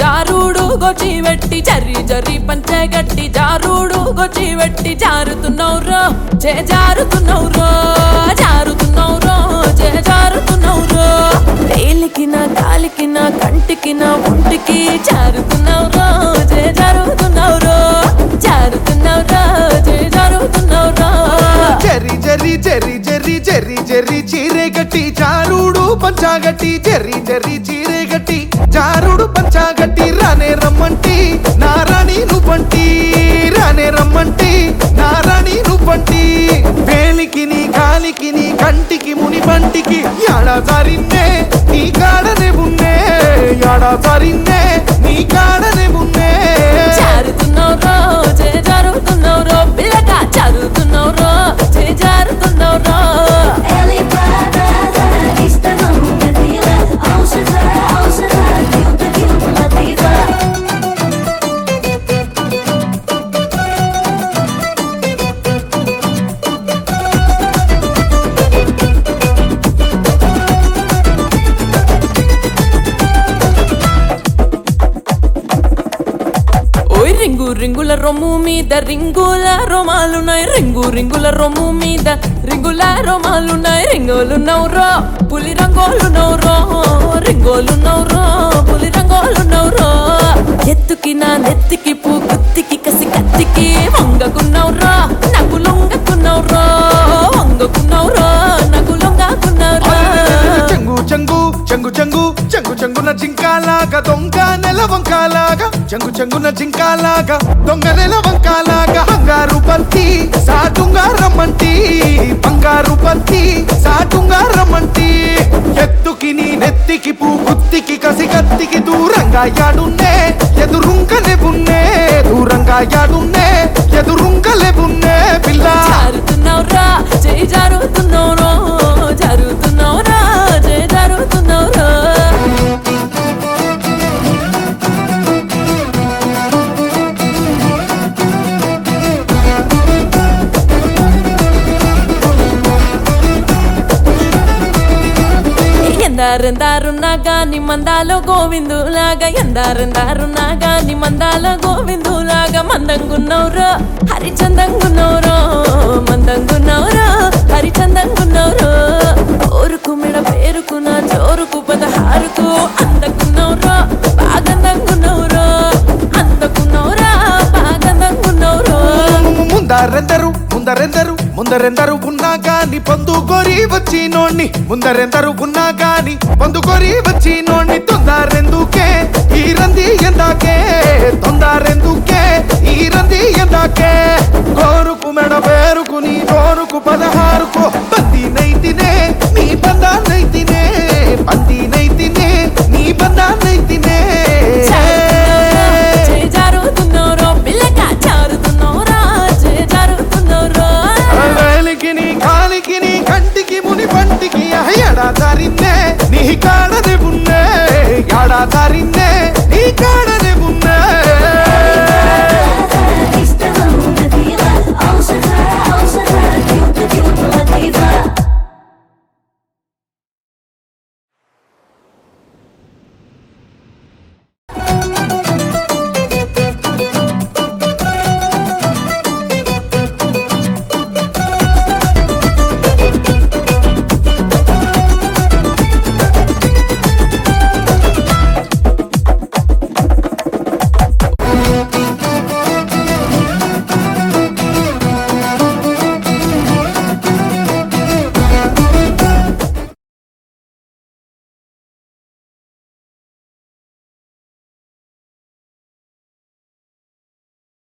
జారుడు గొచ్చి వెట్టి జర్రి జర్రి పంచగట్టి జారుడు గొచ్చి వెట్టి జారుతున్నవురో చే జారుతున్నవురో జారుతున్నవురో చే జారుతున్నవురో వేలికిన కాలికిన కంటికిన ఒంటికి జారుతున్నవురో చే జారుతున్నవురో జారుతున్నవురో చే జారుతున్నవురో చెర్రి చెర్రి చెర్రి చెర్రి చెర్రి చెర్రి చీరే గట్టి చారుడు పంచాగట్టి చెర్రి చెర్రి చీరే గట్టి చారుడు పంచాగట్టి రానే రమ్మంటి నారాణి నువ్వంటి రానే రమ్మంటి నారాణి నువ్వంటి వేలికి నీ కాలికి నీ కంటికి ముని పంటికి యాడా జారిన్నే నీ కాడనే ఉన్నే యాడా జారిన్నే నీ కాడనే ఉన్నే జారుతున్నవురో చే జారుతున్నవురో పిల్లగా జారుతున్నవురో చే జారుతున్నవురో Eli Prada, lista nunca tira, außer außer cute cute Latifa. ఓయ్ రింగు రింగుల రొమ్ము మీద రింగుల రోమాలున్నాయి రింగు రింగుల రొమ్ము మీద రింగుల రోమాలున్నాయి రింగోలు నవ్రో పులి రంగోలు నవ్రో రింగోలు నవ్రో పులి రంగోలు నవ్రో ఎత్తుకి నా నెత్తికి పూ గుత్తికి కసి కత్తికి వంగకున్నవ్రో నాకు లొంగకున్నవ్రో వంగకున్నవ్రో నాకు లొంగకున్నవ్రో చెంగు చెంగు చెంగు చెంగు చెంగు చెంగున జింకాలాగా దొంగ నెల వంకాలాగా చెంగు చెంగున జింకాలాగా దొంగ నెల వంకాలాగా బంగారు బంతి సాటుంగా రమ్మంటి బంగారు బంతి సాటుంగా రమ్మంటి ఎత్తుకి నీ నెత్తికి పూ గుత్తికి కసి కత్తికి దూరంగా యాడున్నే ఎదురుంకలే ఉన్నే దూరంగా యాడున్నే ఎదురుంకలే ఉన్నే పిల్ల జారుతున్నావురా చేయి జారుతున్నావురో జారుతున్నావురా చేయి జారుతున్నావురా ఎందారెందారున్నా గాని మందాలో గోవిందులాగా ఎందారెందారున్నా గాని మందాల గోవిందులాగా మందంగున్నవురో హరిచందంగున్నవురో మందంగున్నవురో హరిచందంగున్నవురో ఓరుకు మెడ పేరుకు నా జోరుకు పదహారుకు అందకున్నవురో బాగందంగున్నవురో అందకున్నవురా బాగందంగున్నవురో ముందరెందరు ముందరెందరు ముందరెందరు ఉన్నా గాని పొందుకొని వచ్చినోణ్ణి ముందరెందరు ఉన్నా గాని పొందుకొని వచ్చినోణ్ణి తొందరెందుకే ఈ రంది ఎందాకే తొందరెందుకే ఈ రంది ఎందాకే కోరుకు మెడ పేరుకు నీ కోరుకు పదహారుకు బంది నైతినే నీ బందా నైతినే బంది నైతినే నీ బందా నైతినే చేయి జారుతున్నావురో పిల్లగా జారుతున్నావురా చేయి జారుతున్నావురో వేలికి నీ కాలికి నీ కంటికి ముని పంటికి ఎడా దారిన్నే నీ కాడది ఉన్నే ఎడా దారిన్నే నీ కాడ